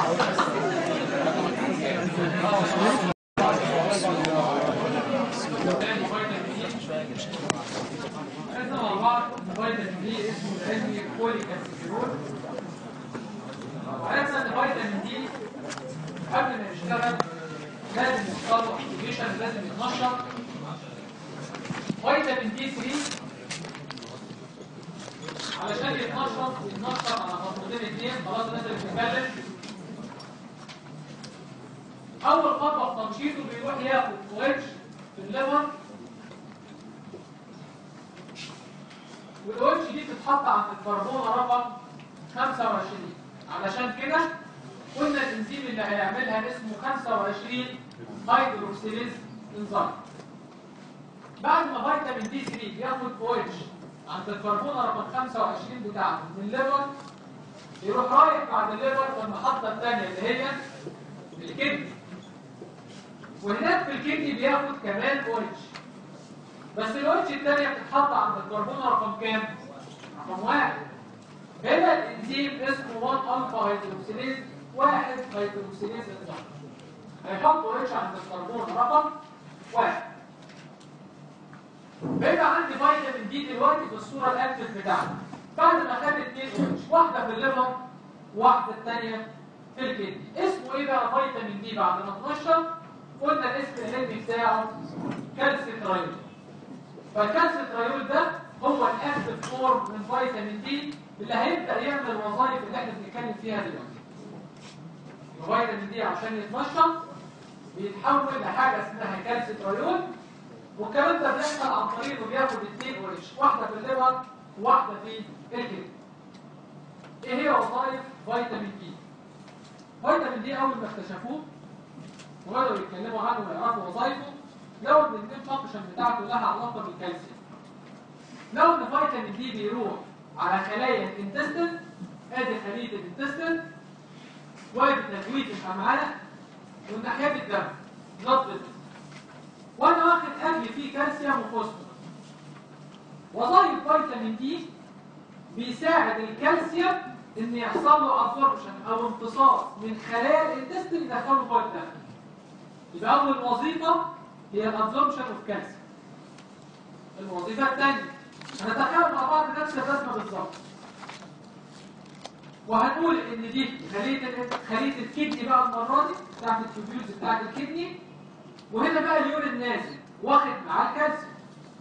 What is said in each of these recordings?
تاني فيتامين دي عرفنا مع بعض فيتامين دي اسمه العلمي فوليك اسيدول وعرفنا ان فيتامين دي قبل ما يشتغل لازم يحصل له اكتيفيشن لازم يتنشط فيتامين دي 3 علشان يتنشط يتنشط على خطوتين اثنين خلاص الناس اللي بتتكلم اول خطوه في تنشيطه بيروح ياخد ويتش في الليفر والويتش دي بتتحط عند الكربونه رقم 25 علشان كده قلنا الانزيم اللي هيعملها اسمه 25 هيدروكسيليز انزيم بعد ما فيتامين دي 3 بياخد ويتش عند الكربونه رقم 25 بتاعته من الليفر يروح رايح بعد الليفر للمحطه الثانيه اللي هي الكدني وهناك في الكدني بياخد كمان ويتش بس الويتش الثانيه بتتحط عند الكربونه رقم كام؟ رقم واحد هنا الانزيم اسمه 1 الفا هيدروكسيليز واحد هيدروكسيليز انزيم هيحط ويتش عند الكربون رقم واحد بيبقى عندي فيتامين دي دلوقتي في الصوره الاكتف بتاعتي بعد ما خد اثنين ويتش واحده في الليفر واحده الثانيه في الكدني اسمه ايه بقى فيتامين دي بعد ما اتنشط قلنا الاسم العلمي بتاعه كالسيترايول فالكالسيترايول ده هو الاكتف فورم من فيتامين دي اللي هيبدا يعمل الوظائف اللي احنا بنتكلم فيها دلوقتي الفيتامين دي عشان يتنشط بيتحول لحاجه اسمها كالسيترايول والكلام ده بيحصل عن طريق انه بياخد اثنين ويتش واحده في الليفر وواحده في الكلى ايه هي وظائف فيتامين دي فيتامين دي اول ما اكتشفوه وبداوا يتكلموا عنه ويعرفوا وظائفه لو ان المين فانكشن بتاعته لها علاقه بالكالسيوم لو ان فيتامين دي بيروح على خلايا الانتستين ادي خليه الانتستين وادي تجويد الامعاء والناحيه الدم بلاد فيسل وانا واخد اكل فيه كالسيوم وفوسفور وظائف فيتامين دي بيساعد الكالسيوم ان يحصل له ابسوربشن او امتصاص من خلايا الانتستين يدخله جوه الدم يبقى اول وظيفه هي الابسوربشن اوف كالسيوم الوظيفه الثانيه هنتخيل مع بعض نفس الرسمه بالظبط وهنقول ان دي خليه ال- خليه الكدني بقى المره دي بتاعت التوبيوز بتاعت الكدني وهنا بقى اليورين نازل واخد معاه الكالسيوم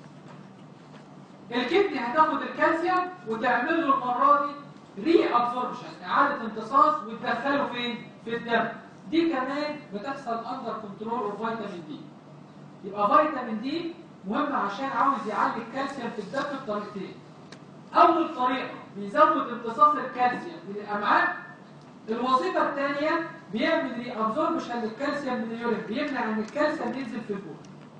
الكدني هتاخد الكالسيوم وتعمل له المره دي ري ابسوربشن اعاده امتصاص وتدخله فين في الدم دي كمان بتحصل اندر كنترول اوف فيتامين دي يبقى فيتامين دي مهم عشان عاوز يعلي الكالسيوم في الدم بطريقتين اول طريقه بيزود امتصاص الكالسيوم من الامعاء الوظيفه الثانيه بيعمل ري ابزوربشن للكالسيوم من اليورين بيمنع ان الكالسيوم ينزل في البول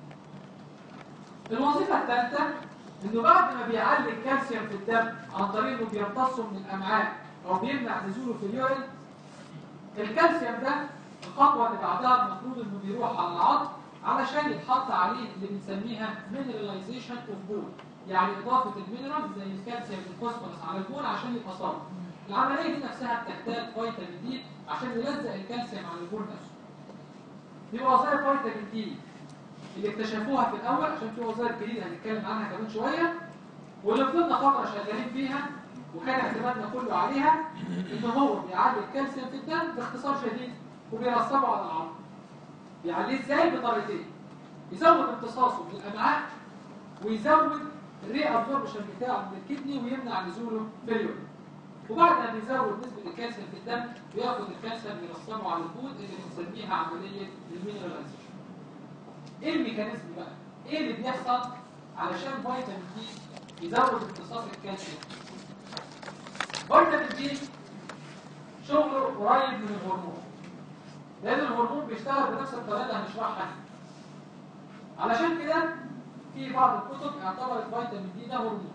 الوظيفه الثالثه انه بعد ما بيعلي الكالسيوم في الدم عن طريق انه بيمتصه من الامعاء او بيمنع نزوله في اليورين الكالسيوم ده الخطوه اللي بعدها المفروض انه بيروح على العظم علشان يتحط عليه اللي بنسميها مينراليزيشن اوف بون يعني اضافه المينرال زي الكالسيوم والفوسفورس على البون عشان يبقى صلب العمليه دي نفسها بتحتاج فيتامين دي عشان يلزق الكالسيوم على البون نفسه دي وظائف فيتامين دي اللي اكتشفوها في الاول عشان في وظائف جديده هنتكلم عنها كمان شويه واللي فضلنا فتره شغالين فيها وكان اعتمادنا كله عليها ان هو بيعلي الكالسيوم في الدم باختصار شديد وبيرسبه على العظم بيعليه ازاي بطريقتين يزود امتصاصه في الامعاء ويزود الري ابزوربشن بتاعه من الكدني ويمنع نزوله في اليورين وبعد ما بيزود نسبه الكالسيوم في الدم بياخد الكالسيوم يرسبه على البود اللي بنسميها عمليه المينراليزيشن ايه الميكانيزم بقى ايه اللي بيحصل علشان فيتامين دي يزود امتصاص الكالسيوم فيتامين دي شغله قريب من الهرمون لان الهرمون بيشتغل بنفس الطريقه اللي هنشرحها علشان كده في بعض الكتب اعتبرت فيتامين دي ده هرمون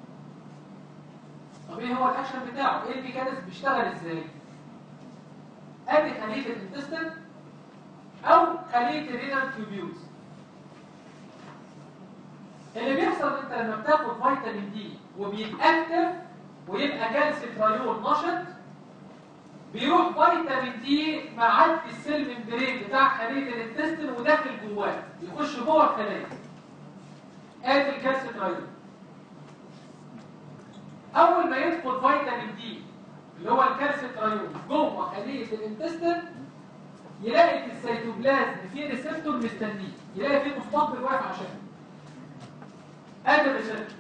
طب ايه هو الاكشن بتاعه ايه الميكانيزم بيشتغل ازاي ادي خليه الانتستين او خليه الرينال تيوبيولز اللي بيحصل انت لما بتاخد فيتامين دي وبيتاكتف ويبقى كالسيتريول نشط بيروح فيتامين دي معدي السيل ممبرين بتاع خليه الانتستين وداخل جواه يخش جوه الخلايا ادي الكالسيترايول اول ما يدخل فيتامين دي اللي هو الكالسيترايول جوه خليه الانتستين يلاقي في السيتوبلازم في ريسبتور مستنيه يلاقي في مستقبل واقف عشانه ادي الريسبتور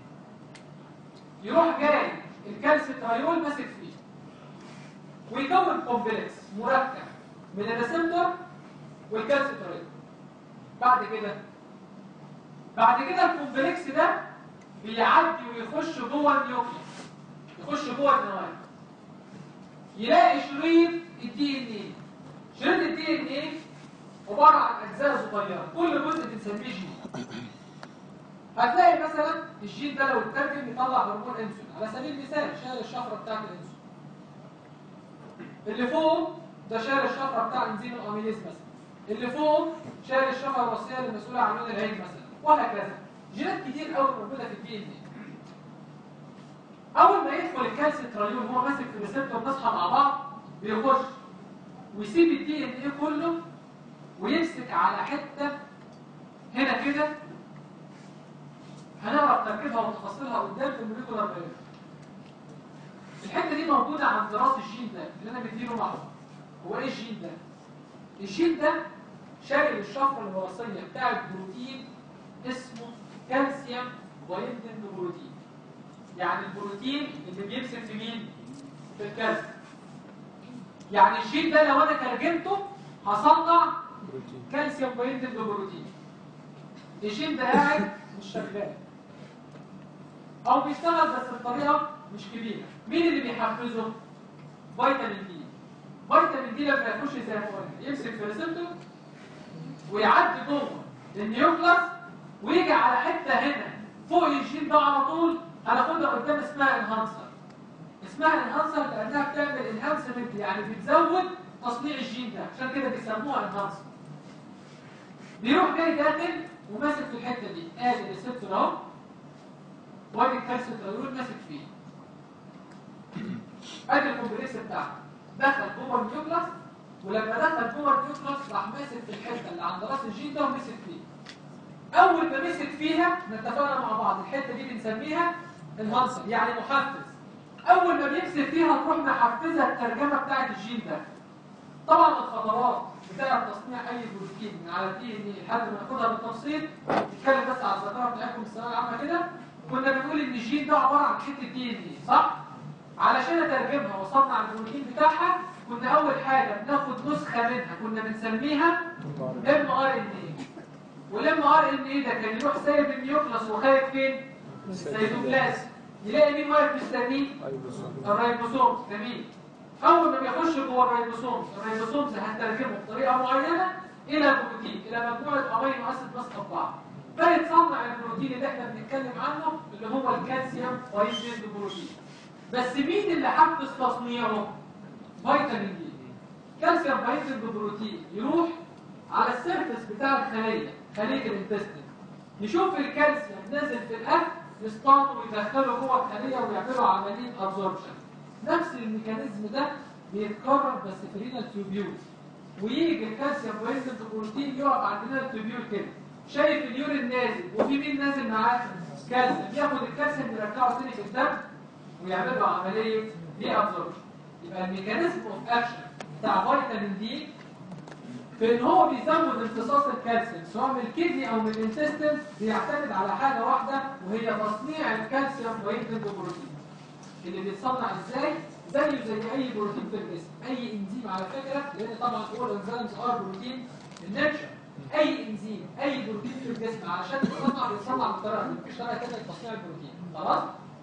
يروح جاي الكالسيترايول ماسك فيه ويكون كومبلكس مركب من الريسبتور والكالسيترايول بعد كده بعد كده الكومبلكس ده بيعدي ويخش جوه النيوكليس يخش جوه النوايا يلاقي شريط الدي ان ايه شريط الدي ان ايه عباره عن اجزاء صغيره كل جزء بنسميه جين هتلاقي مثلا الجين ده لو اترجم يطلع هرمون انسولين على سبيل المثال شايل الشفره بتاعت الانسولين اللي فوق ده شايل الشفره بتاع انزيم الاميليز مثلا اللي فوق شايل الشفره الوصيه اللي مسؤوله عن لون العين مثلا وهكذا جينات كتير قوي موجوده في الدي ان ايه اول ما يدخل الكالسيتريول وهو ماسك في الريسبتور نصحى مع بعض بيخش ويسيب الدي ان ايه كله ويمسك على حته هنا كده هنعرف تركيبها وتفاصيلها قدام في الموليكولار بيولوجي الحته دي موجوده عند راس الجين ده اللي انا مديله معه هو ايه الجين ده الجين ده شايل الشفره الوراثيه بتاع البروتين اسمه كالسيوم بايندنج بروتين يعني البروتين اللي بيمسك في مين في الكالسيوم يعني الجين ده لو انا ترجمته هصنع كالسيوم بايندنج بروتين الجين ده قاعد مش شغال او بيشتغل بس بطريقه مش كبيره مين اللي بيحفزه فيتامين دي فيتامين دي لما يخش زي ما قلنا يمسك في ريسبتور ويعدي جوه النيوكلاس ويجي على حته هنا فوق الجين ده على طول هناخدها قدام اسمها انهانسر اسمها انهانسر لانها بتعمل انهانسمنت يعني بتزود تصنيع الجين ده عشان كده بيسموها انهانسر بيروح جاي داخل وماسك في الحته دي ادي الريسبتور اهو وادي الكالسيوم ماسك فيه ادي الكومبلكس بتاعه دخل جوه النيوكلاس ولما دخل جوه النيوكلاس راح ماسك في الحته اللي عند راس الجين ده ومسك فيه اول ما مسك فيها نتفقنا مع بعض الحته دي بنسميها الهانسر يعني محفز اول ما بيمسك فيها تروح محفزه الترجمه بتاعه الجين ده طبعا الخطوات بتاعه تصنيع اي بروتين من على الدي ان ايه لحد ما ناخدها بالتفصيل نتكلم بس على الذاكره بتاعتكم الثانويه العامه كده كنا بنقول ان الجين ده عباره عن حته دي ان ايه صح علشان اترجمها واصنع البروتين بتاعها كنا اول حاجه بناخد نسخه منها كنا بنسميها ام ار ان ايه والام ار ان ايه ده كان يروح سايب النيوكلاس وخارج فين السيتوبلازم يلاقي مين واقف مستنيه الريبوسوم جميل اول ما بيخش جوه الريبوسوم الريبوسومز هترجمه بطريقه معينه الى بروتين الى مجموعه امينو اسيد ماسكه في بعض فيتصنع البروتين اللي احنا بنتكلم عنه اللي هو الكالسيوم بايندنج بروتين بس مين اللي حفز تصنيعه فيتامين دي كالسيوم بايندنج بروتين يروح على السيرفس بتاع الخليه خليه الانتستين يشوف الكالسيوم نازل في الاكل يصطادوا ويدخلوا جوه الخليه ويعملوا عمليه ابزوربشن نفس الميكانيزم ده بيتكرر بس في رينال تيوبيول ويجي الكالسيوم بايندنج بروتين يقف عندنا التيوبيول كده شايف اليورين نازل وفي مين نازل معاه كالسيوم ياخد الكالسيوم يرجعه تاني في الدم ويعمل له عمليه دي ابزوربشن يبقى الميكانيزم اوف اكشن بتاع فيتامين دي في ان هو بيزود امتصاص الكالسيوم سواء من الكدني او من الانتستين بيعتمد على حاجه واحده وهي تصنيع الكالسيوم بايندنج بروتين اللي بيتصنع ازاي زيه زي اي بروتين في الجسم اي انزيم على فكره لان طبعا اول انزيمز ار بروتين الناتشر اي انزيم اي بروتين في الجسم علشان يتصنع بيتصنع بالطريقه دي مفيش طريقه كده لتصنيع البروتين خلاص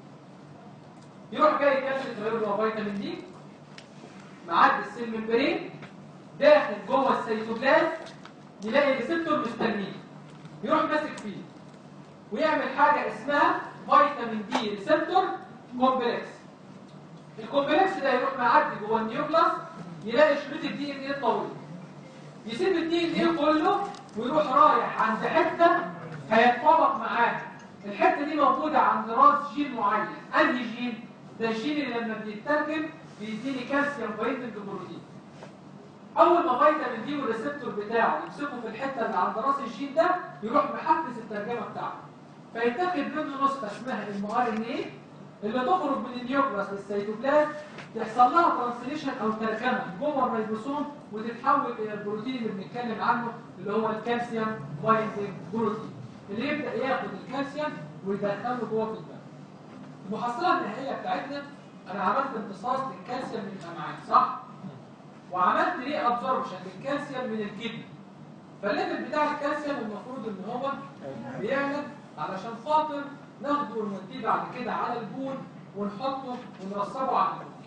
يروح جاي كالسيوم تغير فيتامين دي معدي السيل ممبرين داخل جوه السيتوبلازم يلاقي ريسبتور مستنيه يروح ماسك فيه ويعمل حاجه اسمها فيتامين دي ريسبتور كومبلكس الكومبلكس ده يروح معدي جوه النيوكلاس يلاقي شريط الدي ان ايه طويل يسيب الدي ان ايه كله ويروح رايح عند حته هيتطابق معاه الحته دي موجوده عند راس جين معين انهي جين ده الجين اللي لما بيترجم بيديني كالسيوم بايندنج بروتين اول ما فيتامين دي والريسبتور بتاعه يمسكوا في الحته اللي عند راس الجين ده يروح محفز الترجمه بتاعته فيتاخد منه نسخه اسمها الام ار ان ايه اللي تخرج من النيوكلاس للسيتوبلازم تحصل لها ترانسليشن او ترجمه جوه الريبوسوم وتتحول الى البروتين اللي بنتكلم عنه اللي هو الكالسيوم بايندنج بروتين اللي يبدا ياخد الكالسيوم ويدخله جوه في الدم المحصله النهائيه بتاعتنا انا عملت امتصاص للكالسيوم من الامعاء صح وعملت ليه ابزوربشن للكالسيوم من الكدني فالليفل بتاع الكالسيوم المفروض ان هو بيعلى علشان خاطر ناخده ونوديه بعد كده على البول ونحطه ونرصبه على البول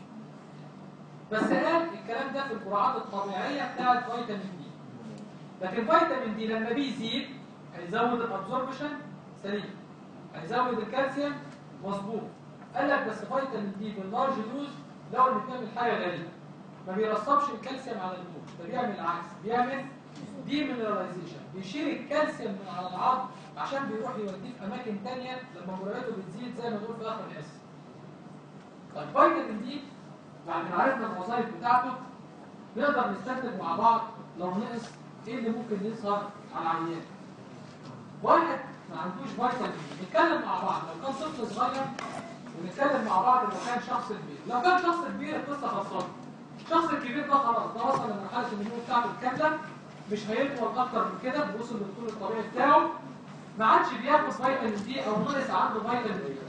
بس قال الكلام ده في الجرعات الطبيعيه بتاعه فيتامين دي لكن فيتامين دي لما بيزيد هيزود الابزوربشن سليم هيزود الكالسيوم مظبوط قال لك بس فيتامين دي باللارج دوز لو اللي بتعمل حاجه غريبه ما بيرصبش الكالسيوم على البول ده بيعمل العكس بيعمل ديمينراليزيشن بيشيل الكالسيوم من على العظم عشان بيروح يوديه في اماكن ثانيه لما جرعته بتزيد زي ما نقول في اخر الحصه طيب فيتامين دي بعد ما عرفنا الوظائف بتاعته نقدر نستنتج مع بعض لو نقص ايه اللي ممكن يظهر على العيان واحد ما عندوش فيتامين دي نتكلم مع بعض لو كان طفل صغير ونتكلم مع بعض لو كان شخص كبير لو كان شخص كبير القصه خلصانه الشخص الكبير ده خلاص ده وصل لمرحله النمو بتاعته الكامله مش هيطول اكتر من كده وصل للطول الطبيعي بتاعه ما عادش بياخد فيتامين دي او نقص عنده فيتامين دي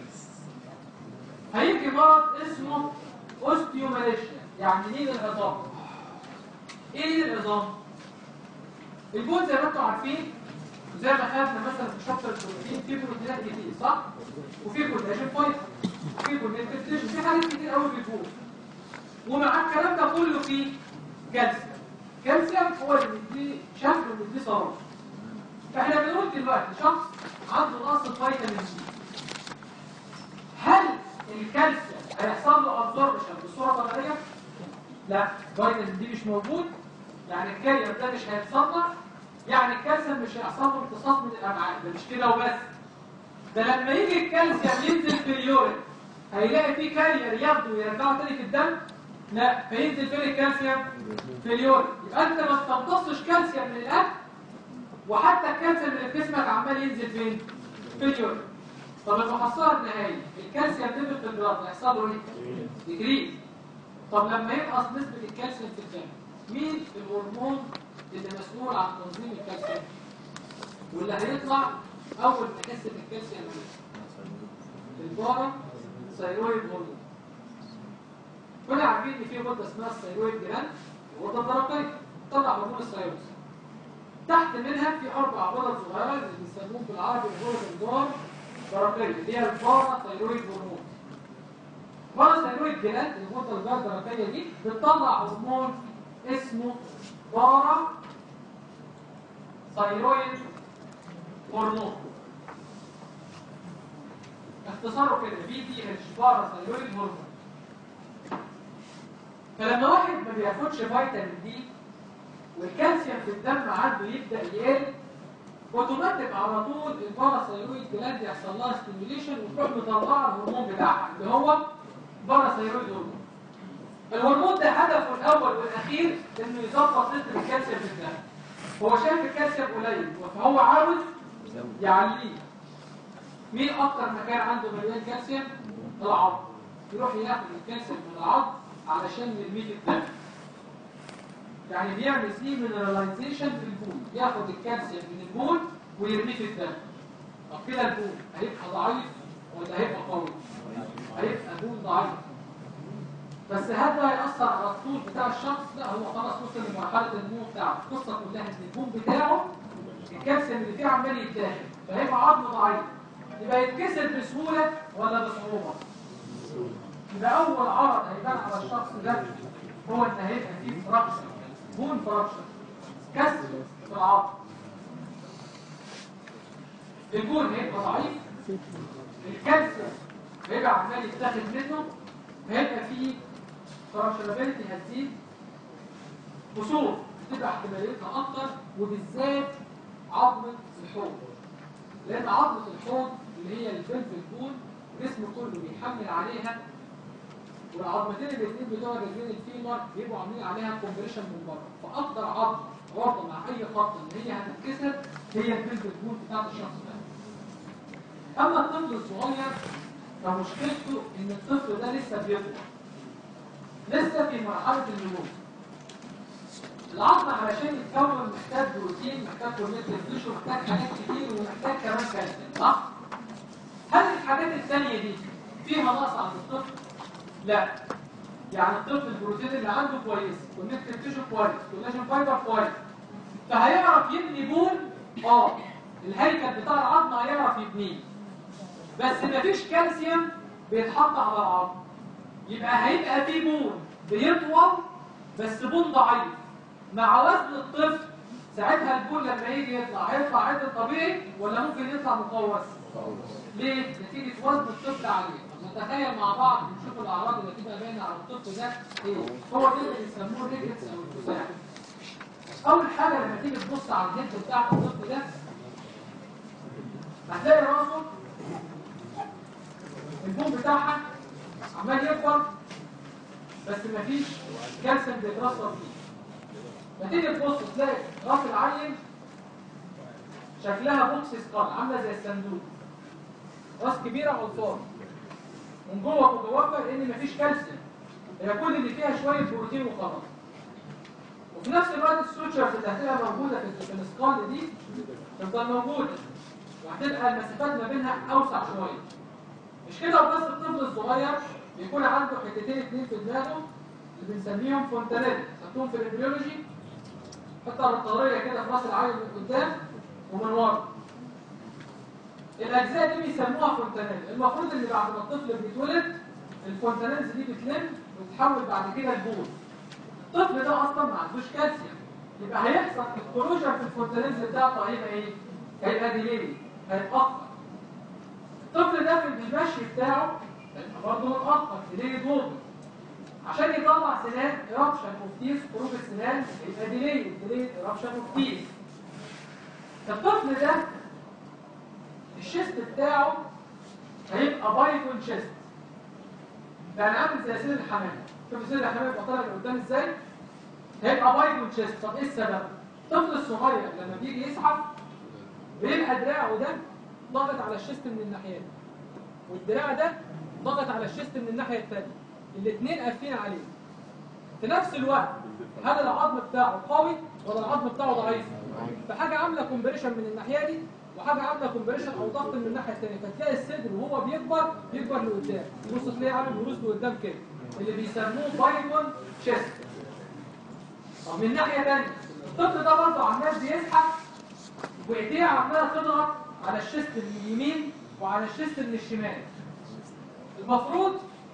هيجي مرض اسمه اوستيوماليشيا يعني لين العظام ايه لين العظام البون زي ما انتم عارفين زي ما خدنا مثلا في شابتر البروتين في بروتينات كتير صح وفي كولاجين فايبر وفي كونكتيف تيشو في حاجات كتير قوي بتفوق ومع الكلام ده كله فيه كالسيوم كالسيوم هو اللي بيديه شكل وبيديه صراحه فاحنا بنقول دلوقتي شخص عنده نقص فيتامين دي هل الكالسيوم هيحصل له ابزوربشن بصوره طبيعيه لا فيتامين دي مش موجود يعني الكاليوم ده مش هيتصنع يعني الكالسيوم مش هيحصل له امتصاص من الامعاء ده مش كده وبس ده لما يجي الكالسيوم ينزل في اليورين هيلاقي فيه كارير ياخده ويرجعه تاني في الدم لا فينزل فين الكالسيوم في اليورين يبقى انت ما استمتصش كالسيوم من الاكل وحتى الكالسيوم اللي في جسمك عمال ينزل فين في اليورين طب المحصله النهائيه الكالسيوم ليفل في البلاد هيحصل له ايه ديكريز طب لما ينقص نسبه الكالسيوم في الدم مين الهرمون اللي مسؤول عن تنظيم الكالسيوم واللي هيطلع اول ما يكسب الكالسيوم البارا ثايرويد هرمون كنا عارفين ان في غده اسمها الثايرويد جلاند الغده الدرقيه تطلع هرمون الثايرويد تحت منها في اربع غدد صغيره اللي بيسموهم بالعربي الغدد الدار الدرقيه اللي هي البارا ثايرويد هرمون البارا ثايرويد جلاند الغده الدار الدرقيه دي بتطلع هرمون اسمه بارا ثايرويد هرمون اختصاره كده بي دي اتش بارا ثايرويد هرمون فلما واحد ما بياخدش فيتامين دي والكالسيوم في الدم عنده يبدا يقل اوتوماتيك على طول الباراثايرويد جلاند يحصل لها ستيميوليشن وتروح مطلعه الهرمون بتاعها اللي هو باراثايرويد هرمون الهرمون ده هدفه الاول والاخير انه يظبط نسبه الكالسيوم في الدم هو شايف الكالسيوم قليل فهو عاوز يعليه مين اكتر مكان عنده مليان كالسيوم العظم يروح ياخد الكالسيوم من العظم علشان يرميه في الدم يعني بيعمل سي مينراليزيشن في البول ياخد الكالسيوم من البول ويرميه في الدم طب كده البول هيبقى ضعيف ولا هيبقى قوي هيبقى بول ضعيف بس هل ده هيأثر على الطول بتاع الشخص لا هو خلاص وصل لمرحله النمو بتاعه القصه كلها ان البول بتاعه الكالسيوم اللي فيه عمال يتاخد فهيبقى عظمه ضعيف يبقى يتكسر بسهوله ولا بصعوبه يبقى اول عرض هيبان على الشخص ده هو ان هيبقى فيه فراكشن بون فراكشن كسر في العظم البون هيبقى ضعيف الكالسيوم هيبقى عمال يتاخد منه هيبقى فيه فراكشنابيلتي هتزيد قصور بتبقى احتماليتها اكتر وبالذات عظمه الحوض لان عظمه الحوض اللي هي البلفيك بون الجسم كله بيحمل عليها والعظمتين الاثنين بتوع الرجلين الفيمر بيبقوا عاملين عليها كومبريشن من بره فاكتر عظمه رابطه مع اي خط ان هي هتتكسر هي البلفيك بون بتاعت الشخص ده اما الطفل الصغير فمشكلته ان الطفل ده لسه بيكبر لسه في مرحله النمو العظم علشان يتكون محتاج بروتين محتاج كونكتيف تيشو محتاج حاجات كتير ومحتاج كمان كالسيوم صح هل الحاجات الثانيه دي فيها نقص عند الطفل لا يعني الطفل البروتين اللي عنده كويس كونكتيف تيشو كويس كولاجين فايبر كويس فهيعرف يبني بون اه الهيكل بتاع العظم هيعرف يبنيه بس مفيش كالسيوم بيتحط على العظم يبقى هيبقى في بون بيطول بس بون ضعيف مع وزن الطفل ساعتها البون لما يجي يطلع هيطلع عدل طبيعي ولا ممكن يطلع مقوس ليه؟ نتيجة وزن الطفل عليه نتخيل مع بعض نشوف الأعراض اللي تبقى باينة على الطفل ده ايه؟ هو ده اللي بيسموه الريكتس أو الفزاع أول حاجة لما تيجي تبص على الهيد بتاع الطفل ده هتلاقي راسه البون بتاعها عمال يكبر بس مفيش كالسيوم بيترسب فيه فتيجي تبص تلاقي راس العين شكلها بوكس سكال عامله زي الصندوق راس كبيره عصار من جوه مجوفه لان مفيش كالسيوم هي كل اللي فيها شويه بروتين وخلاص وفي نفس الوقت السوتشرز اللي هتبقى موجوده في في السكال دي تفضل موجوده وهتبقى المسافات ما بينها اوسع شويه مش كده بس الطفل الصغير بيكون عنده حتتين اتنين في دماغه اللي بنسميهم فونتانيل خدتهم في الامبريولوجي حته رطاريه كده في راس العين من قدام ومن ورا الاجزاء دي بيسموها فونتانيل المفروض ان بعد ما الطفل بيتولد الفونتانيلز دي بتلم وتتحول بعد كده لبول الطفل ده اصلا ما عندوش كالسيوم يبقى هيحصل الكلوجر في الفونتانيلز بتاعته هيبقى ايه هيبقى ديلي هيتاخر الطفل ده في المشي بتاعه هيبقى برضه متاخر ديلي دوبل عشان يطلع سنان ايرابشن اوف تيث خروج السنان يبقى ديلي ديلي ايرابشن اوف تيث الطفل ده الشيست بتاعه هيبقى بايكون شيست يعني عامل زي سن الحمام شوف سن الحمام يبقى طالع لقدام ازاي هيبقى بايكون شيست طب ايه السبب الطفل الصغير لما بيجي يزحف بيبقى دراعه ده ضغط على الشيست من الناحيه والدراع ده ضغط على الشيست من الناحيه الثانيه الاثنين قافلين عليه في نفس الوقت هل العظم بتاعه قوي ولا العظم بتاعه ضعيف فحاجه عامله كومبريشن من الناحيه دي وحاجه عامله كومبريشن او ضغط من الناحيه الثانيه فتلاقي الصدر وهو بيكبر بيكبر لقدام تبص تلاقيه عامل بروز لقدام كده اللي بيسموه بايكون شيست طب من ناحيه ثانيه الطفل ده برضه عمال بيزحف وايديه عماله تضغط على الشيست من اليمين وعلى الشيست من الشمال المفروض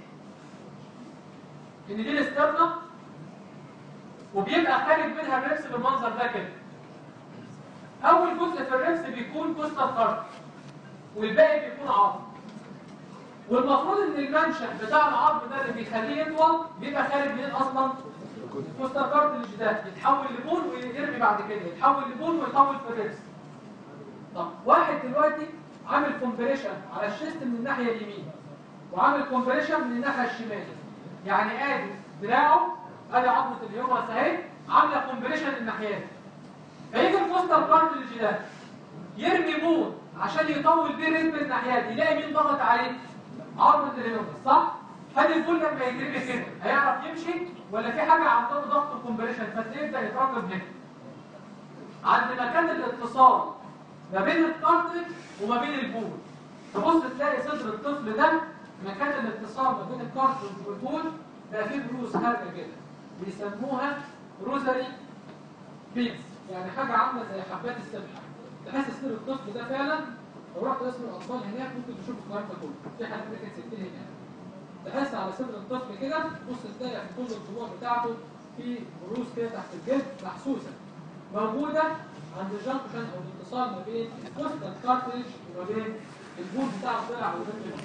ان دي الاسترنة وبيبقى خارج منها الريبس بالمنظر ده كده اول جزء في الريبس بيكون كوستال كارت والباقي بيكون عظم والمفروض ان المنشأ بتاع العظم ده اللي بيخليه يطول بيبقى خارج منين اصلا الكوستال كارت الجداد يتحول لبون ويرمي بعد كده يتحول لبون ويطول في الريبس طب واحد دلوقتي عامل كومبريشن على الشيست من الناحيه اليمين وعامل كومبريشن من الناحيه الشمال يعني ادي دراعه ادي عظمه اليومرس اهي عامله كومبريشن الناحيات فيجي الكوستال كارتلج ده يرمي بون عشان يطول بيه رتم الناحيات يلاقي مين ضغط عليه عظمه اليومرس صح هل البون لما يترمي كده هيعرف يمشي ولا في حاجه عنده ضغط كومبريشن فتبدا يتراكم هنا عند مكان الاتصال ما بين الكارتلج وما بين البون تبص تلاقي صدر الطفل ده مكان الاتصال ما بين الكارتلج والبول بقى فيه بروز خارجه كده بيسموها روزري بيتس يعني حاجه عامله زي حبات السبحه تحس صدر الطفل ده فعلا لو رحت اسم الاطفال هناك ممكن تشوف الكلام ده كله في حد كده كانت ستين هناك تحس على صدر الطفل كده بص تلاقي في كل الضلوع بتاعته في بروز كده تحت الجلد محسوسه موجوده عند الجنكشن او الاتصال ما بين الكوستال كارتريج وما بين البول بتاع الضلع والبنت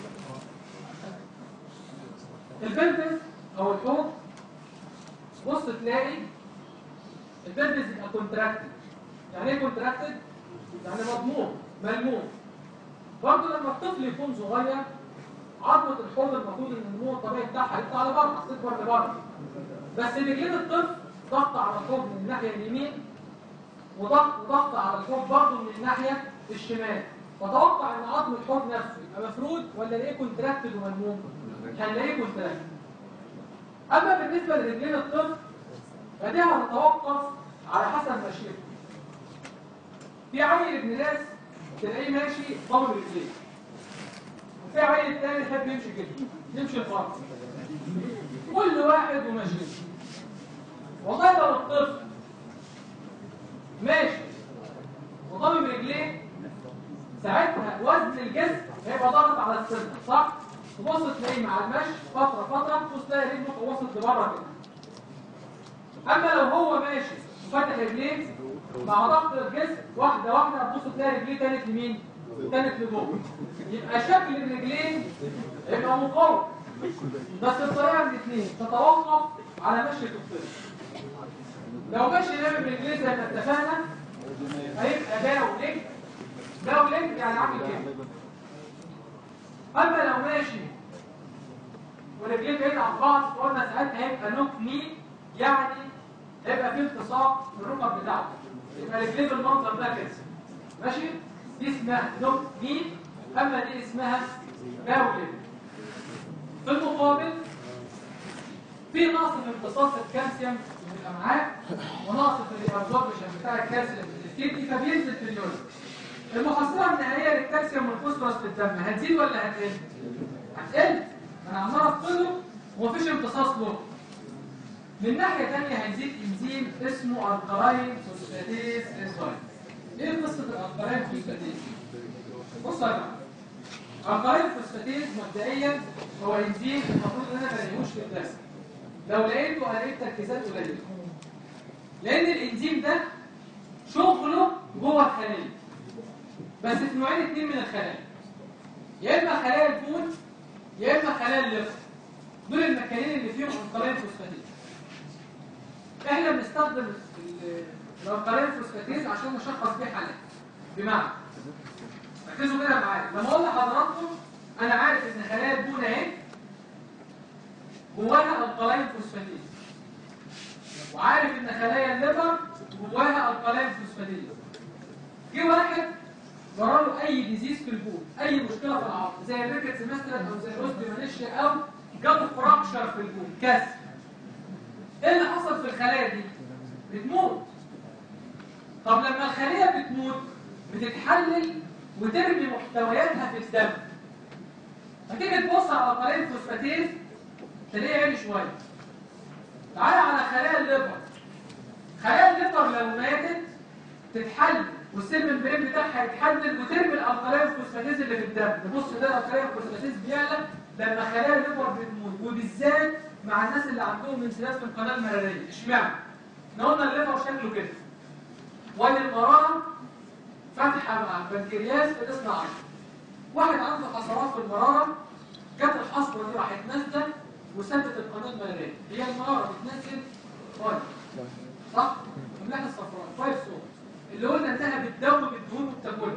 البلفس او الحوض بص تلاقي البلفس يبقى كونتراكتد يعني ايه كونتراكتد يعني مضموم ملموم برضه لما الطفل يكون صغير عظمه الحوض المفروض ان النمو الطبيعي بتاعها يطلع لبره تكبر لبره بس رجلين الطفل ضغط على الحوض من الناحيه اليمين وضغط وضغط على الحوض برضه من الناحيه الشمال فتوقع ان عظم الحوض نفسه يبقى مفرود ولا الاقيه كونتراكتد ومنموم هنلاقيه كونتراكتد اما بالنسبه لرجلين الطفل فدي هتتوقف على حسب مشيته في عيل ابن ناس تلاقيه ماشي ضامن رجليه وفي عيل تاني يحب يمشي كده يمشي الفرق كل واحد ومشيته والله لو الطفل ماشي وضامن رجليه ساعتها وزن الجسم هيبقى ضاغط على السنة صح؟ تبص تلاقيه مع المشي فترة فترة تبص تلاقي رجله وصلت لبره كده اما لو هو ماشي وفتح رجليه مع ضغط الجسم واحده واحده هتبص تلاقي رجليه تانت لمين تانت لجوه يبقى شكل الرجلين يبقى مقاوم بس الطريقه من الاثنين تتوقف على مشي الطفل لو ماشي نام برجليه زي ما اتفقنا هيبقى باو ليج باو ليج يعني عامل كده اما لو ماشي ورجليه بعيد عن بعض قلنا ساعتها هيبقى نوك ني يعني هيبقى في التصاق في الركب بتاعته يبقى رجليه بالمنظر ده كده ماشي دي اسمها نوك ني اما دي اسمها باولين في المقابل في نقص في امتصاص الكالسيوم من الامعاء ونقص في الابزوربشن بتاع الكالسيوم في الكدني فبينزل في اليورين المحصله النهائيه للكالسيوم والفوسفورس في الدم هتزيد ولا هتقل؟ هتقل انا عمال افقده ومفيش امتصاص له من ناحية تانية هيزيد انزيم اسمه الكلاين فوسفاتيز انزيم ايه قصة الالكلاين فوسفاتيز بصوا يا جماعة الكلاين فوسفاتيز مبدئيا هو انزيم المفروض ان انا ما الاقيهوش في الدم لو لقيته هلاقي تركيزات قليلة لان الانزيم ده شغله جوه الخلية بس في نوعين اتنين من الخلايا يا اما خلايا البون يا اما خلايا الليفر دول المكانين اللي فيهم الكلاين فوسفاتيز احنا بنستخدم الالكالين فوسفاتيز عشان نشخص بيه حالات بمعنى ركزوا كده معايا لما اقول لحضراتكم انا عارف ان خلايا البون اهي جواها الكالين فوسفاتيز وعارف ان خلايا الليفر جواها الكالين فوسفاتيز جه واحد جراله اي ديزيز في البون اي مشكله في العظم زي الريكتس مثلا او زي الاوستيومانيشيا او جاب فراكشر في البون كسر ايه اللي حصل في الخلايا دي بتموت طب لما الخليه بتموت بتتحلل وترمي محتوياتها في الدم فتيجي تبص على قليل فوسفاتيز تلاقيه عالي شويه تعالى على خلايا الليفر خلايا الليفر لو ماتت تتحلل والسيل الممبرين بتاعها يتحلل وترمي الالقلين فوسفاتيز اللي في الدم تبص ده الالقلين فوسفاتيز بيعلى لما خلايا الليفر بتموت وبالذات مع الناس اللي عندهم انسداد في القناه المراريه اشمعنى احنا قلنا الليفر شكله كده وادي المراره فاتحه مع البنكرياس في الاثنى عشر واحد عنده حصوات في المراره جت الحصوه دي راحت نازله وسدت القناه المراريه هي المراره بتنزل فايف صح؟ الملاحه الصفراء فايف صوت اللي قلنا انها بتدوب الدهون وبتاكلها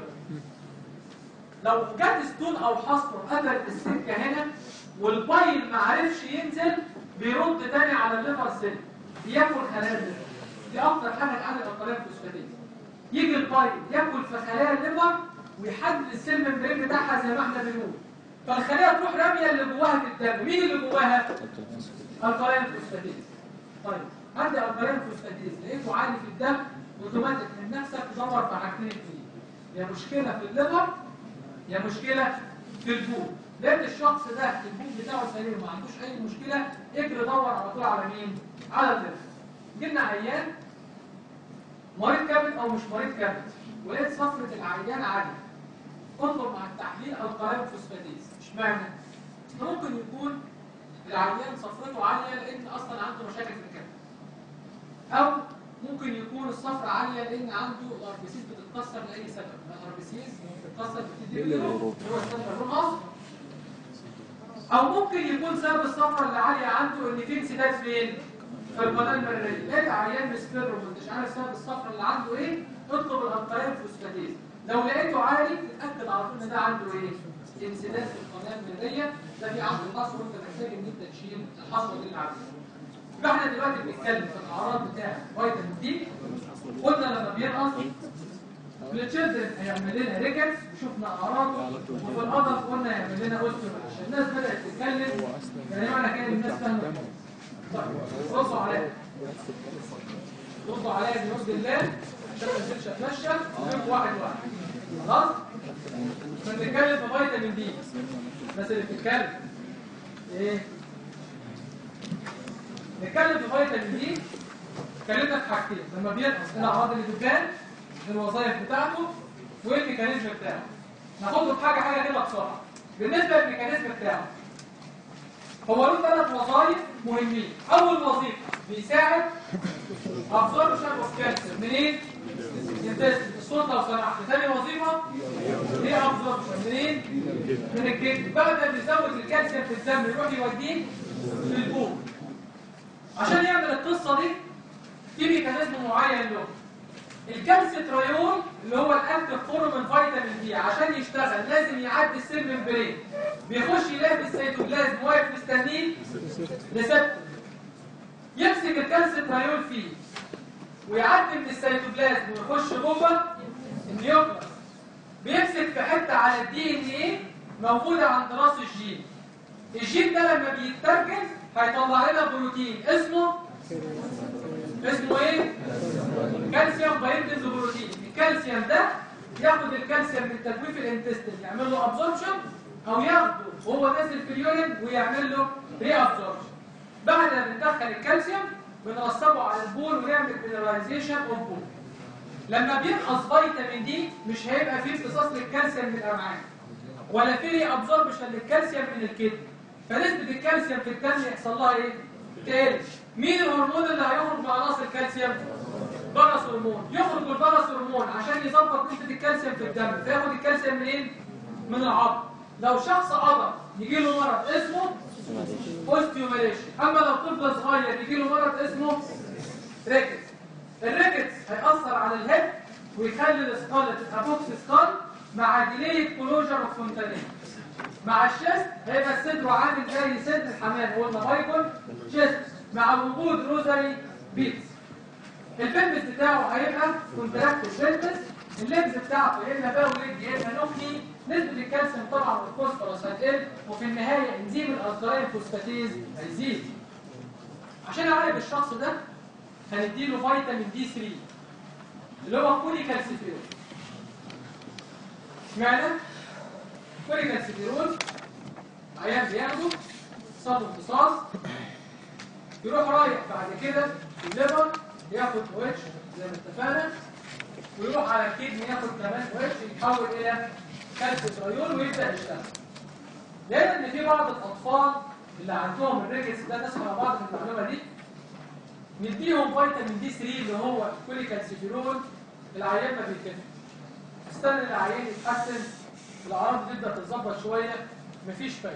لو جت ستون او حصوه قفلت السكه هنا والبايل ما عرفش ينزل بيرد تاني على الليفر سيل ياكل خلايا الليفر دي اكتر حاجه تعمل القليل فوسفاتيز يجي البايل ياكل في خلايا الليفر ويحدد السيل ممبرين بتاعها زي ما احنا بنقول فالخليه تروح راميه اللي جواها في الدم مين اللي جواها القليل فوسفاتيز طيب عندي القليل فوسفاتيز لقيته عالي في الدم اوتوماتيك من نفسك تدور في حاجتين اثنين يا مشكله في الليفر يا مشكله في البول لان الشخص ده البول بتاعه سليم ما عندوش اي مشكله اجري دور على طول على مين على الليفر جبنا عيان مريض كبد او مش مريض كبد ولقيت صفرة العيان عالية اطلب مع التحليل القليل فوسفاتيز اشمعنى ممكن يكون العيان صفرته عالية لان اصلا عنده مشاكل في الكبد او ممكن يكون الصفرة عالية لان عنده الاربسيس بتتكسر لاي سبب الاربسيس بتتكسر بتدي له هو السبب اللون اصفر او ممكن يكون سبب الصفرة اللي عالية عنده ان في انسداد فين في القناه المراريه لقيت عيان مسفر ومش عارف سبب الصفرة اللي عنده ايه اطلب الالقلين فوسفاتيز لو لقيته عالي تتاكد على طول ان ده عنده ايه انسداد في القناه المراريه ده في عنده حصوه وانت محتاج ان انت تشيل الحصوه دي اللي عندك يبقى احنا دلوقتي بنتكلم في الاعراض بتاع فيتامين دي قلنا لما بينقص في التشيلدرن هيعمل لنا ريكتس وشفنا اعراضه وفي الادلت قلنا هيعمل لنا اوستيوماليش الناس بدات تتكلم يعني معنى كده الناس فاهمه طيب ردوا عليا ردوا عليا بيرد الله عشان ما انزلش اتمشى ونمشي واحد واحد خلاص بنتكلم في فيتامين دي الناس اللي بتتكلم ايه نتكلم في فيتامين دي اتكلمنا في حاجتين لما بينقص الاعراض اللي بتبان الوظائف بتاعته والميكانيزم بتاعه ناخده بحاجه حاجه كده بسرعه بالنسبه للميكانيزم بتاعه هو له ثلاث وظائف مهمين اول وظيفه بيساعد ابزوربشن اوف كالسيوم منين ينتست الصوت لو سمحت ثاني وظيفه ايه ابزوربشن منين من الجلد بعد ما بيزود الكالسيوم في الدم يروح يوديه للبول عشان يعمل القصه دي في ميكانيزم معين له الكالسيتريول اللي هو الاكتف فورم من فيتامين دي عشان يشتغل لازم يعدي السيل ممبرين بيخش يلاقي في السيتوبلازم واقف مستنيه ريسبتور يمسك الكالسيتريول فيه ويعدي من السيتوبلازم ويخش جوه النيوكلاس بيمسك في حته على الدي ان ايه موجوده عند راس الجين الجين ده لما بيترجم هيطلع لنا بروتين اسمه اسمه ايه كالسيوم بايندنج بروتين الكالسيوم ده ياخد الكالسيوم من تجويف الانتستين يعمل له ابزوربشن او ياخده وهو نازل في اليورين ويعمل له ري ابزوربشن بعد ما بندخل الكالسيوم بنرصبه على البول ونعمل مينراليزيشن اوف بول لما بينقص فيتامين دي مش هيبقى فيه امتصاص للكالسيوم من الامعاء ولا في ري ابزوربشن للكالسيوم من الكدني فنسبه الكالسيوم في الدم يحصل لها ايه تقل مين الهرمون اللي هيخرج مع نقص الكالسيوم بارس هرمون يخرج البارس هرمون عشان يظبط نسبه الكالسيوم في الدم فياخد الكالسيوم منين من العظم لو شخص عضل يجي له مرض اسمه اوستيوماليشن اما لو طفل صغير يجي له مرض اسمه ريكتس الريكتس هيأثر على الهيد ويخلي السكال تبقى بوكس سكال مع ديليت كلوجر اوف فونتانين مع الشيست هيبقى الصدر عامل زي صدر الحمام قلنا بايكون شيست مع وجود روزاري بيتس البلبس بتاعه هيبقى كونتراكت بلبس اللبس بتاعته يا اما باولد يا اما نوكي نسبة الكالسيوم طبعا والفوسفورس هتقل وفي النهاية انزيم الاسكرين فوسفاتيز هيزيد عشان اعالج الشخص ده هنديله فيتامين دي 3 اللي هو كولي كالسيفيرول اشمعنى؟ كولي كالسيفيرول عيان بياخده صاب امتصاص يروح رايح بعد كده الليفر ياخد ويتش زي ما اتفقنا ويروح على الكدني ياخد كمان ويتش يتحول الى كالسيتريول ويبدا يشتغل لان ان في بعض الاطفال اللي عندهم الريكس ده نسمع بعض من المعلومه دي نديهم فيتامين دي 3 اللي هو كوليكالسيفيرول العيان ما بيتكلم استنى العيان يتحسن الاعراض تبدا تتظبط شويه مفيش فايده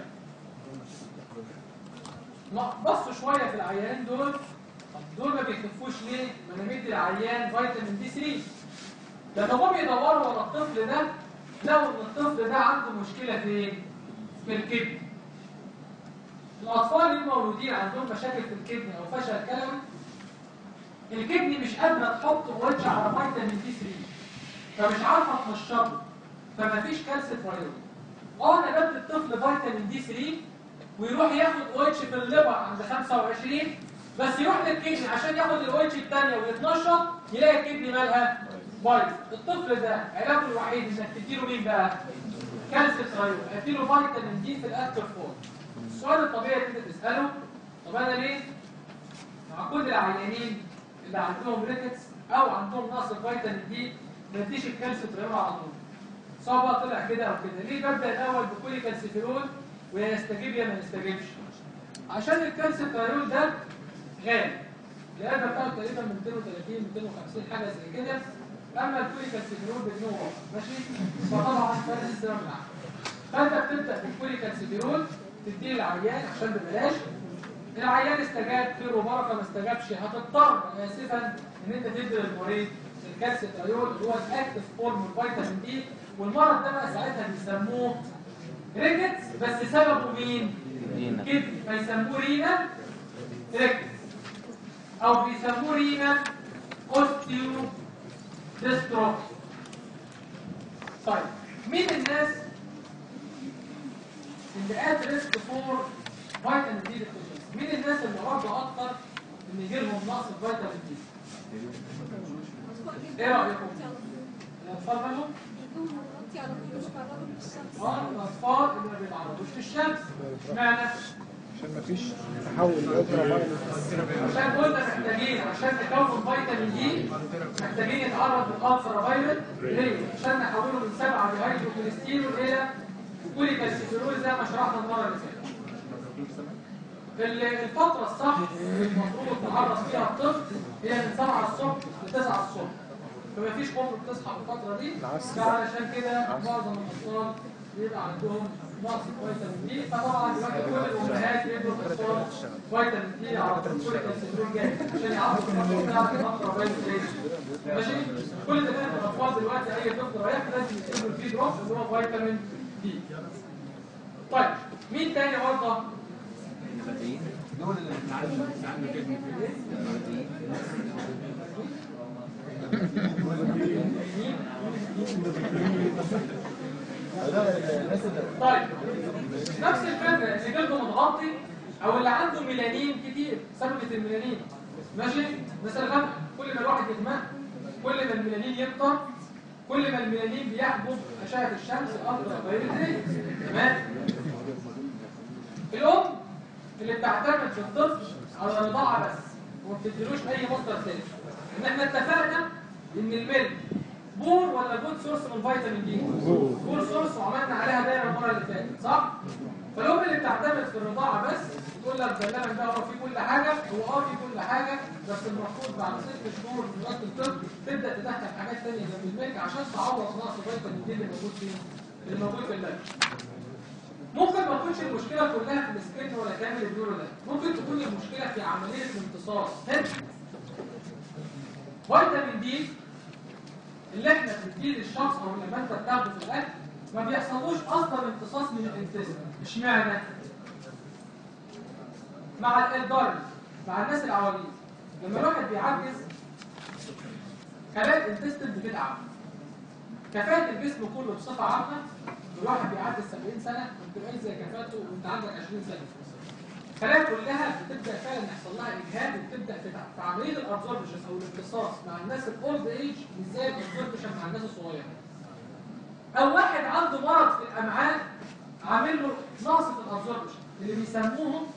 بصوا شويه في العيانين دول دول ما بيخفوش ليه؟ ما انا مدي العيان فيتامين دي 3 لما جم يدوروا على الطفل ده لقوا ان الطفل ده عنده مشكله فين؟ في الكبد الاطفال اللي مولودين عندهم مشاكل في الكدني او فشل كلوي الكدني مش قادره تحط واتش على فيتامين دي 3 فمش عارفه تنشطه فمفيش كالسيوم اه انا بدي الطفل فيتامين دي 3 ويروح ياخد واتش في الليبر عند 25 بس يروح للكدني عشان ياخد الواتش الثانيه ويتنشط يلاقي الكدني مالها بايظ الطفل ده علاجه الوحيد انك تديله مين بقى كالسيوم اديله فيتامين دي في الاكتر فورم السؤال الطبيعي اللي انت تساله طب انا ليه مع كل العيانين اللي عندهم ريكتس او عندهم نقص فيتامين دي ما اديش الكالسيوم على طول سواء بقى طلع كده او كده ليه ببدا الاول بكل كالسيفيرول ويا يستجيب يا ما يستجيبش عشان الكالسيفيرول ده غالي العلبه بتاعته تقريبا من 230 250 حاجه زي كده اما الكولي كالسيفيرول بجنيه ماشي فطبعا فرق السنه من فانت بتبدا بالكولي كالسيفيرول تديه للعيان عشان ببلاش العيان استجاب خير وبركه ما استجابش هتضطر اسفا ان انت تدي للمريض الكالسيتريول اللي هو الاكتف فورم الفيتامين دي والمرض ده بقى ساعتها بيسموه ريكتس بس سببه مين رينا. كدني فيسموه رينا ريكتس او بيسموه رينا اوستيو ديستروفي طيب مين الناس اللي ات ريسك فور فيتامين دي ديفيشنسي مين الناس اللي عرضه اكتر ان يجي لهم نقص في فيتامين دي ايه رايكم الاطفال مالهم اه الاطفال اللي ما بيتعرضوش للشمس اشمعنى عشان مفيش تحول الالترا عشان قلنا محتاجين عشان نكون فيتامين دي محتاجين يتعرض للالترا فايولت ليه؟ عشان نحوله من 7 ديهيدروكوليسترول الى كوليكالسيفيرول زي ما شرحنا المره اللي فاتت. ال- الفتره الصح اللي المفروض نعرض فيها الطفل هي من 7 الصبح ل 9 الصبح. فما فيش ام بتصحى في الفتره دي فعلشان كده معظم الاطفال بيبقى عندهم نقص فيتامين دي فطبعا دلوقتي كل الامهات يدوا الاطفال فيتامين دي على طول كل الكالسيوم جاهز عشان يعرفوا الفتره بتاعت الفتره فيتامين دي ماشي كل ده بقى الاطفال دلوقتي اي دكتور رايح لازم يكتب له فيه دروب اللي هو فيتامين دي طيب مين تاني برضه طيب نفس الفكره اللي جلده متغطي او اللي عنده ميلانين كتير ثبت الميلانين ماشي مثلا غمق كل ما الواحد يغمق كل ما الميلانين يكتر كل ما الميلانين بيحجب اشعه الشمس الالترا فايولت تمام الام اللي بتعتمد في الطفل على الرضاعه بس وما بتديلوش اي مصدر تاني ان احنا اتفقنا ان الميلك بور ولا جود سورس من فيتامين دي بور سورس وعملنا عليها دايره المره اللي فاتت صح فالام اللي بتعتمد في الرضاعه بس تقول لك ده اللبن ده هو فيه كل حاجه هو اه فيه كل حاجه بس المفروض بعد ست شهور من وقت الطفل تبدا تدخل حاجات ثانيه جنب الميلك عشان تعوض نقص فيتامين دي اللي موجود فيه اللي موجود في اللبن ممكن ما تكونش المشكله كلها في السكين ولا كامل النيورو ممكن تكون المشكله في عمليه الامتصاص هنا فيتامين دي اللي احنا بنديه للشخص او لما انت بتاخده في الاكل ما بيحصلوش اصلا امتصاص من الانتستين اشمعنى مع الالدارز مع الناس العواجيز لما الواحد بيعجز خلايا الانتستين بتتعب كفاءة الجسم كله بصفة عامة الواحد بيعدي 70 سنة ما بتبقاش زي كفاءته وانت عندك 20 سنة الخلايا كلها بتبدا فعلا يحصل لها اجهاد وبتبدا تتعب فعمليه الابزوربشن او الامتصاص مع الناس الاولد ايج مش زي الابزوربشن مع الناس الصغيره او واحد عنده مرض في الامعاء عامل له نقص في الابزوربشن اللي بيسموهم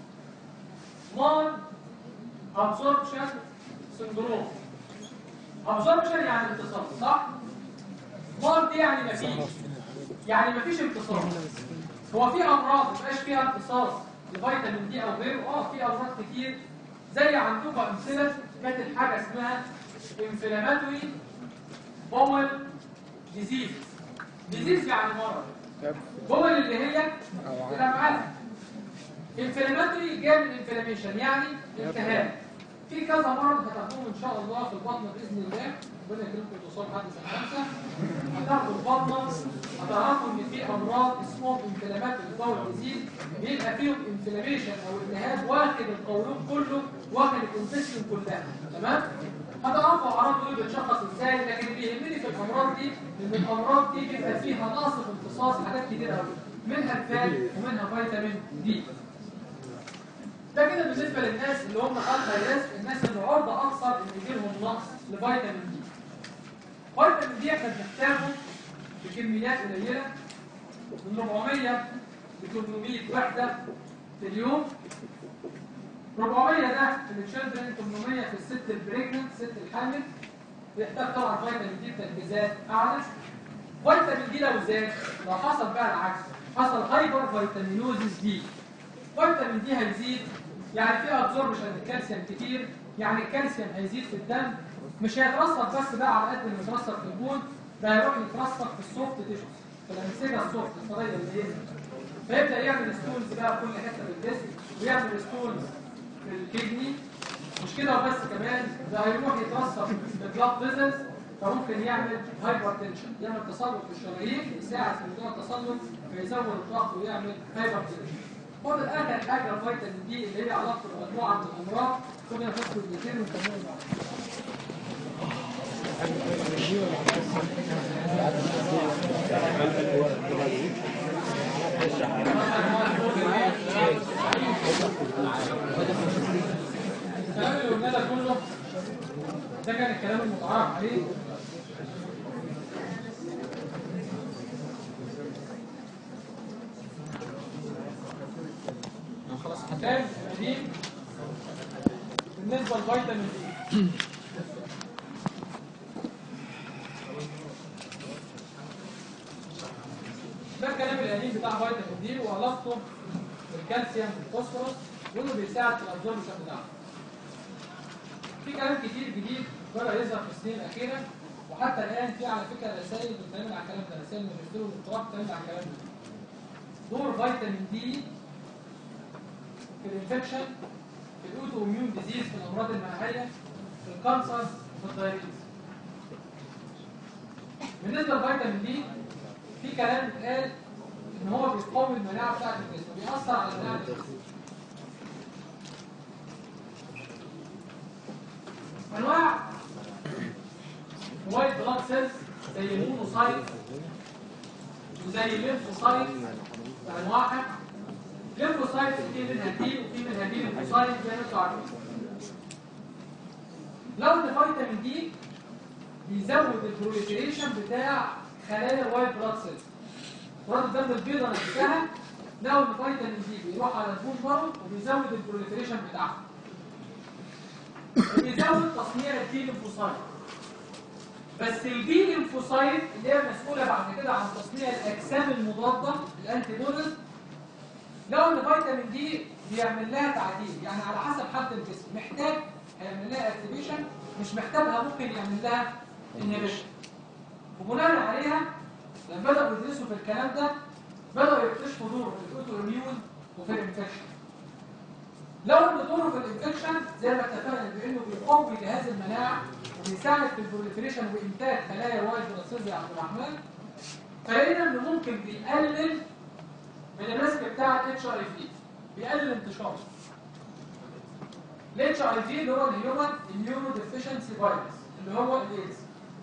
مال ابزوربشن سندروم ابزوربشن يعني امتصاص صح مال دي يعني مفيش يعني مفيش امتصاص هو في امراض مبقاش فيها امتصاص لفيتامين دي او غيره اه في امراض كتير زي عندكم امثله كانت حاجه اسمها انفلاماتوري بول ديزيز ديزيز يعني مرض بول اللي هي الامعاء انفلاماتوري جاي من انفلاميشن يعني التهاب في كذا مرض هتاخدوهم ان شاء الله في البطن باذن الله ربنا يكرمكم توصلوا لحد سنه خمسه هتاخدوا البطنه هتعرفوا ان في امراض اسمهم انفلامات البول ديزيز بيبقى فيهم انفلاميشن او التهاب واخد القولون كله واخد الانتستين كلها تمام هتعرفوا اعراض دول بتشخص ازاي لكن اللي بيهمني في الامراض دي ان الامراض دي بيبقى فيها نقص في امتصاص حاجات كتير قوي منها الفات ومنها فيتامين دي ده كده بالنسبه للناس اللي هم الهاي ريسك الناس اللي عرضه اكثر ان يجي لهم نقص لفيتامين دي فيتامين دي احنا بنحتاجه بكميات قليله من 400 ل 800 وحده في اليوم 400 ده في التشيلدرن 800 في الست البريجننت الست الحامل بيحتاج طبعا فيتامين دي بتركيزات اعلى فيتامين دي لو زاد لو حصل بقى العكس حصل هايبر فيتامينوزيس دي فيتامين دي هيزيد يعني في ابزوربشن الكالسيوم كتير يعني الكالسيوم هيزيد في الدم مش هيترسب بس بقى على قد ما يترسب في البول ده هيروح يترسب في السوفت تيشوز في الانسجه السوفت الصغيره اللي هي فيبدا يعمل ستونز بقى في كل حته في الجسم ويعمل ستونز في الكدني مش كده وبس كمان ده هيروح يترسب في البلاد فيزلز فممكن يعمل هايبر تنشن يعمل تصلب في الشرايين يساعد في موضوع التصلب فيزود الضغط ويعمل هايبر تنشن خد اخر حاجه الفيتامين دي اللي هي علاقه بمجموعه من الامراض كنا نفكر الاثنين ونكمل مع بعض الكلام اللي قلنا ده كله ده كان الكلام المتعارف عليه خلاص هتلاقي دي بالنسبه للفيتامين دي ده الكلام القديم بتاع فيتامين دي وعلاقته بالكالسيوم والفوسفورس وانه بيساعد في الابزوربشن بتاعه. في كلام كتير جديد بدأ يظهر في السنين الأخيرة وحتى الآن في على فكرة رسائل بتتعمل على الكلام ده رسائل ماجستير ودكتوراه بتتعمل على الكلام ده. دور فيتامين دي في الانفكشن في الاوتو اميون ديزيز في الامراض المناعيه في الكانسر في الدايابيتس. بالنسبه لفيتامين دي في كلام اتقال ان هو بيقوي المناعه بتاعت الجسم بيأثر على المناعه الجسم. انواع وايت بلاد سيلز زي المونوسايت وزي الليمفوسايت انواعها الليمفوسايت في منها دي وفي منها دي ليمفوسايت زي ما انتم عارفين لو ان فيتامين دي بيزود البروليفريشن بتاع خلايا الوايت بلاد سيلز كرات الدم البيضاء نفسها لو ان فيتامين دي بيروح على البون مارو وبيزود البروليفريشن بتاعها بيزود تصنيع الدي ليمفوسايت بس الدي ليمفوسايت اللي هي مسؤوله بعد كده عن تصنيع الاجسام المضاده الانتي بوديز لو ان فيتامين دي بيعمل لها تعديل يعني على حسب حالة الجسم محتاج هيعمل لها اكتيفيشن مش محتاجها ممكن يعمل لها انهبيشن وبناء عليها لما بدأوا يدرسوا في الكلام ده بدأوا يكتشفوا دوره في الاوتو اميون وفي الانفكشن لو ان دوره في الانفكشن زي ما اتفقنا بانه بيقوي جهاز المناعه وبيساعد في البروليفريشن وانتاج خلايا الوايت بلاد سيلز يا عبد الرحمن فلقينا انه ممكن بيقلل من الريسك بتاع الاتش اي في بيقلل انتشاره الاتش اي في اللي هو الهيومن اميونو ديفيشنسي فيروس اللي هو الايدز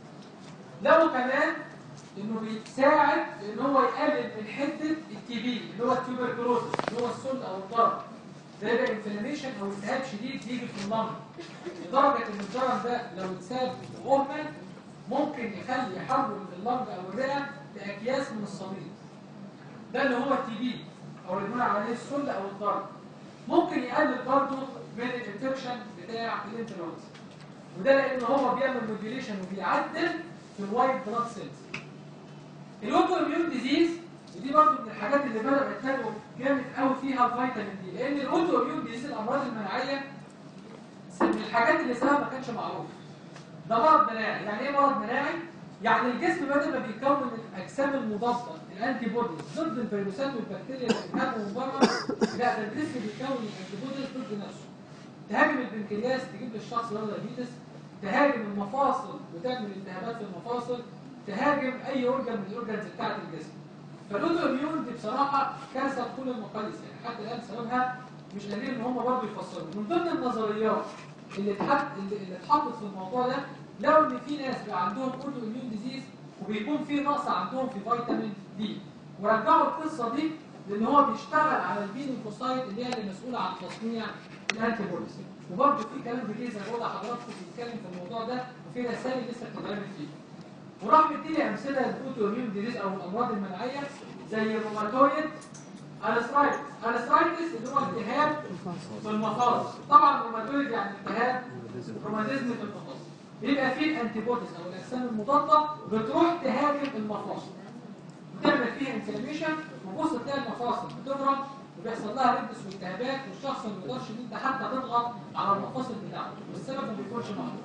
لو كمان انه بيساعد ان هو يقلل من حده التي بي اللي هو التيوبركلوزس اللي هو السل او الضرر ده يبقى انفلاميشن او التهاب شديد يجي في اللنج لدرجه ان الضرر ده لو اتساب غرما ممكن يخلي يحول اللنج او الرئه لاكياس من الصديد ده اللي هو التي بي او اللي بنقول عليه السل او الضرر ممكن يقلل برضه من الانفكشن بتاع الانترنت وده لان هو بيعمل موديوليشن وبيعدل في الوايت بلاد سيلز الاوتو اميون ديزيز ودي برضه من الحاجات اللي بدأوا يتكلموا جامد قوي فيها الفيتامين دي لان الاوتو اميون ديزيز الامراض المناعيه من الحاجات اللي سببها ما كانش معروف ده مرض مناعي يعني ايه مرض مناعي يعني الجسم بدل ما بيكون الاجسام المضاده الانتي بوديز ضد الفيروسات والبكتيريا اللي بتهاجم من بره لا ده الجسم بيكون الانتي بوديز ضد نفسه تهاجم البنكرياس تجيب للشخص مرض الدايابيتس تهاجم المفاصل وتعمل التهابات في المفاصل تهاجم اي اورجن من الاورجنز بتاعت الجسم فالاوتو اميون دي بصراحه كارثه بكل المقاييس يعني حتى الان سببها مش قادرين ان هم برضه يفسروا من ضمن النظريات اللي اتحط اللي اللي اتحطت في الموضوع ده لو ان في ناس بقى عندهم اوتو اميون ديزيز وبيكون في نقص عندهم في فيتامين دي ورجعوا القصه دي لان هو بيشتغل على البي ليمفوسايت اللي هي اللي مسؤوله عن تصنيع الانتي بوديز وبرضه في كلام جديد زي ما بقول لحضراتكم بيتكلم في الموضوع ده وفي رسائل لسه بتتعمل فيه وراح مديلي امثله للاوتو اميون ديزيز او الامراض المناعيه زي الروماتويد السترايتس السترايتس اللي هو التهاب في المفاصل طبعا الروماتويد يعني التهاب روماتيزم في المفاصل بيبقى فيه الانتي بوديز او الاجسام المضاده بتروح تهاجم المفاصل بتعمل فيها انفلاميشن وبص تلاقي المفاصل بتضرب وبيحصل لها ريبس والتهابات والشخص ما بيقدرش ان انت حتى تضغط على المفاصل بتاعته والسبب ما بيكونش معروف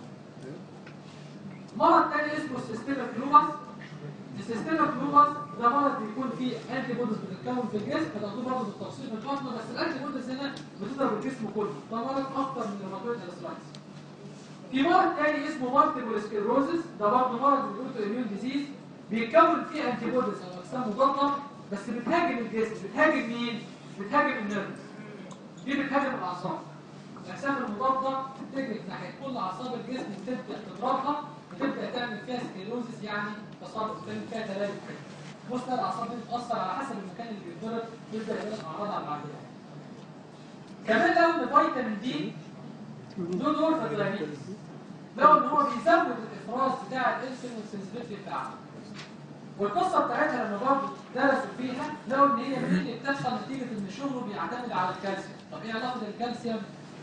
مرض تاني اسمه السيستميك لوبس السيستميك لوبس ده مرض بيكون فيه انتي بوديز بتتكون في الجسم هتاخدوه برضه بالتفصيل في الفاطمه بس الانتي بوديز هنا بتضرب الجسم كله ده مرض اخطر من الروماتويد الارثرايتس في مرض تاني اسمه مالتيبل سكلروزس ده برضه مرض من الاوتو اميون ديزيز بيتكون فيه انتي بوديز او اجسام مضاده بس بتهاجم الجسم بتهاجم مين؟ بتهاجم النيرف دي بتهاجم الاعصاب الاجسام المضاده بتجري ناحيه كل اعصاب الجسم بتبدا تضربها وتبدا تعمل فيها سكلروزس يعني تصرف تعمل فيها تلالف كده بص بقى الاعصاب دي بتاثر على حسب المكان اللي بيتضرب يبدا يبان اعراض على بعدها كمان لو ان فيتامين دي له دور في الدايابيتس لو ان هو بيزود الافراز بتاع الانسولين والسنسيتيفيتي بتاعته والقصه بتاعتها لما برضه درسوا فيها لقوا ان هي مين اللي بتحصل نتيجه ان شغله بيعتمد على الكالسيوم طب ايه علاقه الكالسيوم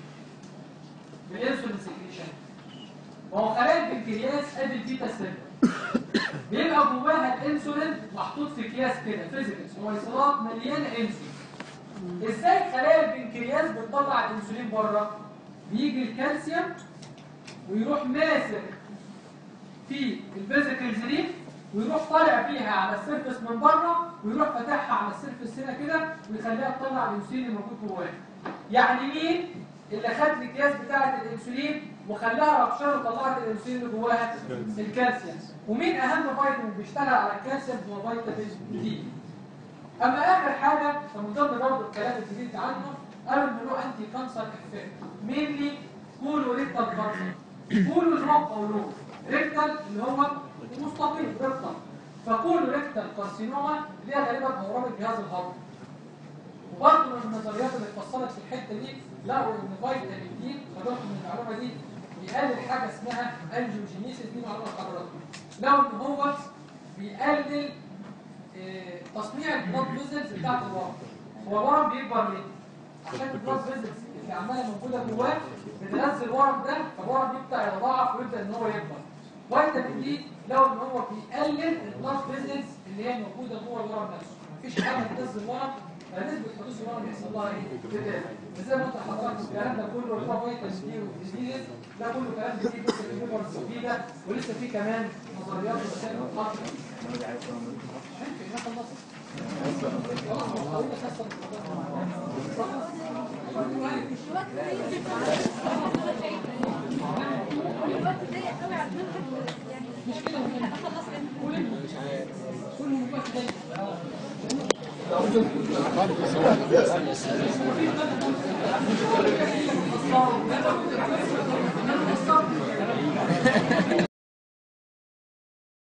بالانسولين سكريشن وهو خلايا البنكرياس ادي البيتا سيل بيبقى جواها الانسولين محطوط في اكياس كده فيزيكالز مويصلات مليانه انسولين ازاي خلايا البنكرياس بتطلع الانسولين بره بيجي الكالسيوم ويروح ماسك في الفيزيكالز دي ويروح طالع بيها على السيرفس من بره ويروح فاتحها على السيرفس هنا كده ويخليها تطلع الانسولين اللي موجود جواها يعني مين اللي خد الاكياس بتاعه الانسولين وخلاها رابشر وطلعت الانسولين اللي جواها الكالسيوم ومين اهم فيتامين بيشتغل على الكالسيوم هو فيتامين دي اما اخر حاجه فمن ضمن برضه الكلام الجديد عنه قالوا انه له انتي كانسر افكت مينلي كولو ريكتال كانسر كولو اللي هو قولون ريكتال اللي هو مستقيم ريكتال فكولو ريكتال كارسينوما اللي هي غالبا اورام الجهاز الهضمي وبرضه من النظريات اللي اتفصلت في الحته دي لقوا ان فيتامين دي خدوها من المعلومه دي بيقلل حاجه اسمها انجيوجينيسيس دي معلومه لحضراتكم لقوا ان هو بيقلل آه، تصنيع البلاد فيزلز بتاعت الورم هو الورم بيكبر ليه؟ عشان البلاد فيزلز اللي عماله موجوده جواه بتنزل الورم ده فالورم يبدا يتضاعف ويبدا ان هو يكبر فيتامين دي لو ان هو بيقلل البلاد فيزلز اللي هي موجوده جوه الورم نفسه مفيش حاجه تنزل الورم فنسبه حدوث الورم يحصل لها ايه؟ بتقل زي ما انت حضرتك الكلام ده كله اللي هو فيتامين دي والديزيز ده كله كلام جديد لسه في بيبرز جديده ولسه في كمان نظريات وسائل الخط خالص هو